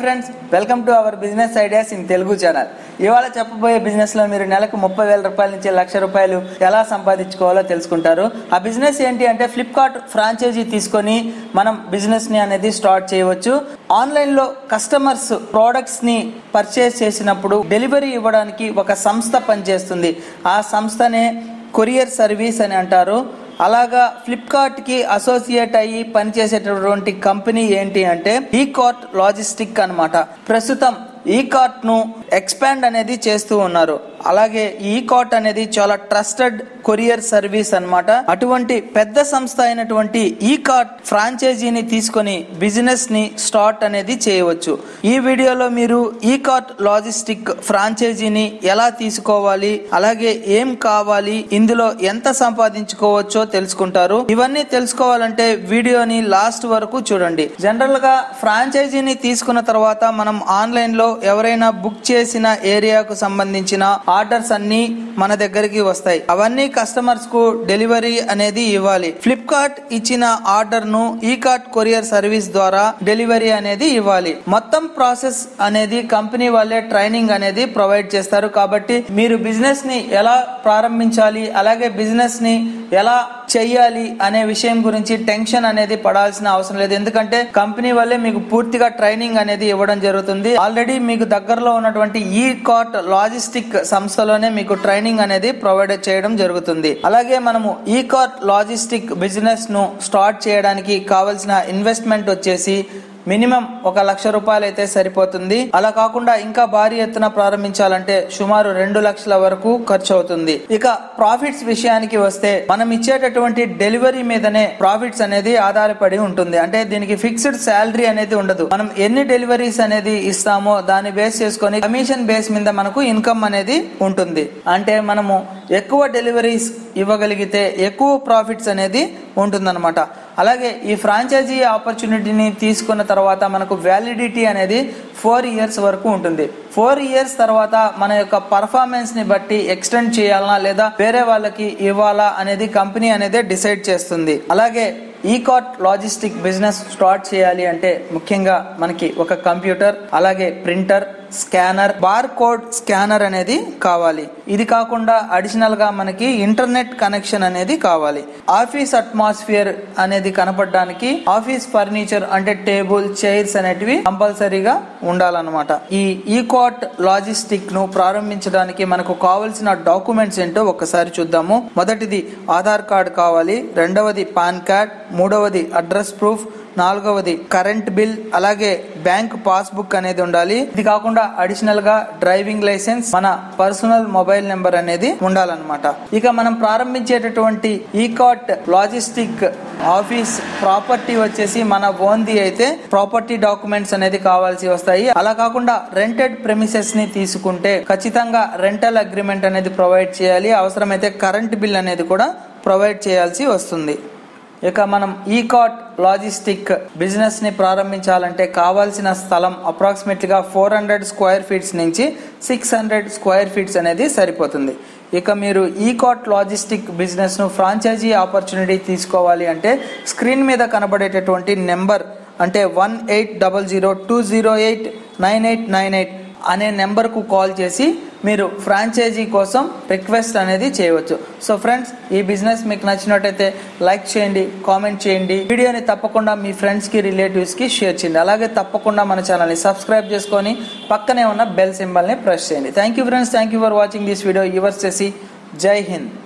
friends welcome to our business ideas in Telugu channel ఇవాళ చెప్పబోయే business లో మీరు నెలకు ముప్పై వేల రూపాయల నుంచి లక్ష రూపాయలు ఎలా సంపాదించుకోవాలో తెలుసుకుంటారు ఆ బిజినెస్ ఏంటి అంటే ఫ్లిప్కార్ట్ ఫ్రాంచైజీ తీసుకొని మనం బిజినెస్ ని అనేది స్టార్ట్ చేయవచ్చు ఆన్లైన్ లో కస్టమర్స్ ప్రోడక్ట్స్ ని పర్చేస్ చేసినప్పుడు డెలివరీ ఇవ్వడానికి ఒక సంస్థ పనిచేస్తుంది ఆ సంస్థనే కొరియర్ సర్వీస్ అని అంటారు అలాగా ఫ్లిప్కార్ట్ కి అసోసియేట్ అయ్యి పనిచేసేటటువంటి కంపెనీ ఏంటి అంటే ఈ కార్ట్ లాజిస్టిక్ అన్నమాట ప్రస్తుతం ఈ కార్ట్ ను ఎక్స్పాండ్ అనేది చేస్తూ ఉన్నారు అలాగే ఈ కార్ట్ అనేది చాలా ట్రస్టెడ్ కొరియర్ సర్వీస్ అన్నమాట అటువంటి పెద్ద సంస్థ అయినటువంటి ఈ కార్ట్ ఫ్రాంచైజీని తీసుకొని బిజినెస్ ని స్టార్ట్ అనేది చేయవచ్చు ఈ వీడియోలో మీరు ఈ కార్ట్ లాజిస్టిక్ ఫ్రాంచైజీని ఎలా తీసుకోవాలి అలాగే ఏం కావాలి ఇందులో ఎంత సంపాదించుకోవచ్చో తెలుసుకుంటారు ఇవన్నీ తెలుసుకోవాలంటే వీడియోని లాస్ట్ వరకు చూడండి జనరల్ గా ఫ్రాంచైజీని తీసుకున్న తర్వాత మనం ఆన్లైన్ లో ఎవరైనా బుక్ చేసిన ఏరియాకు సంబంధించిన ఆర్డర్స్ అన్ని మన దగ్గరికి వస్తాయి అవన్నీ కస్టమర్స్ కు డెలివరీ అనేది ఇవ్వాలి ఫ్లిప్కార్ట్ ఇచ్చిన ఆర్డర్ ను ఈ కార్ట్ కొరియర్ సర్వీస్ ద్వారా డెలివరీ అనేది ఇవ్వాలి మొత్తం ప్రాసెస్ అనేది కంపెనీ వాళ్ళే ట్రైనింగ్ అనేది ప్రొవైడ్ చేస్తారు కాబట్టి మీరు బిజినెస్ ని ఎలా ప్రారంభించాలి అలాగే బిజినెస్ ని ఎలా చెయ్యాలి అనే విషయం గురించి టెన్షన్ అనేది పడాల్సిన అవసరం లేదు ఎందుకంటే కంపెనీ వల్లే మీకు పూర్తిగా ట్రైనింగ్ అనేది ఇవ్వడం జరుగుతుంది ఆల్రెడీ మీకు దగ్గరలో ఉన్నటువంటి ఈ కార్ట్ లాజిస్టిక్ సంస్థలోనే మీకు ట్రైనింగ్ అనేది ప్రొవైడ్ చేయడం జరుగుతుంది అలాగే మనము ఈ కార్ట్ లాజిస్టిక్ బిజినెస్ ను స్టార్ట్ చేయడానికి కావలసిన ఇన్వెస్ట్మెంట్ వచ్చేసి మినిమం ఒక లక్ష రూపాయలు అయితే సరిపోతుంది అలా కాకుండా ఇంకా భారీ ఎత్తున ప్రారంభించాలంటే సుమారు రెండు లక్షల వరకు ఖర్చు అవుతుంది ఇక ప్రాఫిట్స్ విషయానికి వస్తే మనం ఇచ్చేటటువంటి డెలివరీ మీదనే ప్రాఫిట్స్ అనేది ఆధారపడి ఉంటుంది అంటే దీనికి ఫిక్స్డ్ శాలరీ అనేది ఉండదు మనం ఎన్ని డెలివరీస్ అనేది ఇస్తామో దాన్ని బేస్ చేసుకొని కమిషన్ బేస్ మీద మనకు ఇన్కమ్ అనేది ఉంటుంది అంటే మనము ఎక్కువ డెలివరీస్ ఇవ్వగలిగితే ఎక్కువ ప్రాఫిట్స్ అనేది ఉంటుందన్నమాట అలాగే ఈ ఫ్రాంచైజీ ఆపర్చునిటీని తీసుకున్న తర్వాత మనకు వ్యాలిడిటీ అనేది ఫోర్ ఇయర్స్ వరకు ఉంటుంది ఫోర్ ఇయర్స్ తర్వాత మన యొక్క పర్ఫార్మెన్స్ ని బట్టి ఎక్స్టెండ్ చేయాలనా లేదా వేరే వాళ్ళకి ఇవ్వాలా అనేది కంపెనీ అనేది డిసైడ్ చేస్తుంది అలాగే ఈ కార్ట్ లాజిస్టిక్ బిజినెస్ స్టార్ట్ చేయాలి అంటే ముఖ్యంగా మనకి ఒక కంప్యూటర్ అలాగే printer scanner bar code scanner అనేది కావాలి ఇది కాకుండా అడిషనల్ గా మనకి ఇంటర్నెట్ కనెక్షన్ అనేది కావాలి ఆఫీస్ అట్మాస్ఫియర్ అనేది కనపడడానికి ఆఫీస్ ఫర్నిచర్ అంటే టేబుల్ చైర్స్ అనేటివి కంపల్సరీగా ఉండాలన్నమాట ఈ ఈ కార్ట్ లాజిస్టిక్ ను ప్రారంభించడానికి మనకు కావలసిన డాక్యుమెంట్స్ ఏంటో ఒకసారి చూద్దాము మొదటిది ఆధార్ కార్డ్ కావాలి రెండవది పాన్ కార్డ్ మూడవది అడ్రస్ ప్రూఫ్ నాలుగవది కరెంట్ బిల్ అలాగే బ్యాంక్ పాస్బుక్ అనేది ఉండాలి ఇది కాకుండా అడిషనల్ గా డ్రైవింగ్ లైసెన్స్ మన పర్సనల్ మొబైల్ నెంబర్ అనేది ఉండాలన్నమాట ఇక మనం ప్రారంభించేటటువంటి ఈ కార్ట్ లాజిస్టిక్ ఆఫీస్ ప్రాపర్టీ వచ్చేసి మన ఓన్ది అయితే ప్రాపర్టీ డాక్యుమెంట్స్ అనేది కావాల్సి వస్తాయి అలా కాకుండా రెంటెడ్ ప్రెమిసెస్ ని తీసుకుంటే ఖచ్చితంగా రెంటల్ అగ్రిమెంట్ అనేది ప్రొవైడ్ చేయాలి అవసరమైతే కరెంట్ బిల్ అనేది కూడా ప్రొవైడ్ చేయాల్సి వస్తుంది ఇక మనం ఈ కార్ట్ లాజిస్టిక్ బిజినెస్ ని ప్రారంభించాలంటే కావాల్సిన స్థలం అప్రాక్సిమేట్లీగా ఫోర్ హండ్రెడ్ స్క్వేర్ ఫీట్స్ నుంచి సిక్స్ హండ్రెడ్ స్క్వేర్ ఫీట్స్ అనేది సరిపోతుంది ఇక మీరు ఈ కార్ట్ లాజిస్టిక్ బిజినెస్ ను ఫ్రాంచైజీ ఆపర్చునిటీ తీసుకోవాలి అంటే స్క్రీన్ మీద కనబడేటటువంటి నెంబర్ అంటే one eight double zero two zero eight nine eight nine eight అనే నెంబర్కు కాల్ చేసి మీరు ఫ్రాంచైజీ కోసం రిక్వెస్ట్ అనేది చేయవచ్చు సో ఫ్రెండ్స్ ఈ బిజినెస్ మీకు నచ్చినట్టయితే లైక్ చేయండి కామెంట్ చేయండి వీడియోని తప్పకుండా మీ ఫ్రెండ్స్కి రిలేటివ్స్కి షేర్ చేయండి అలాగే తప్పకుండా మన ఛానల్ని సబ్స్క్రైబ్ చేసుకొని పక్కనే ఉన్న బెల్ సింబల్ని ప్రెస్ చేయండి thank you friends thank you for watching this video yours చేసి జై హింద్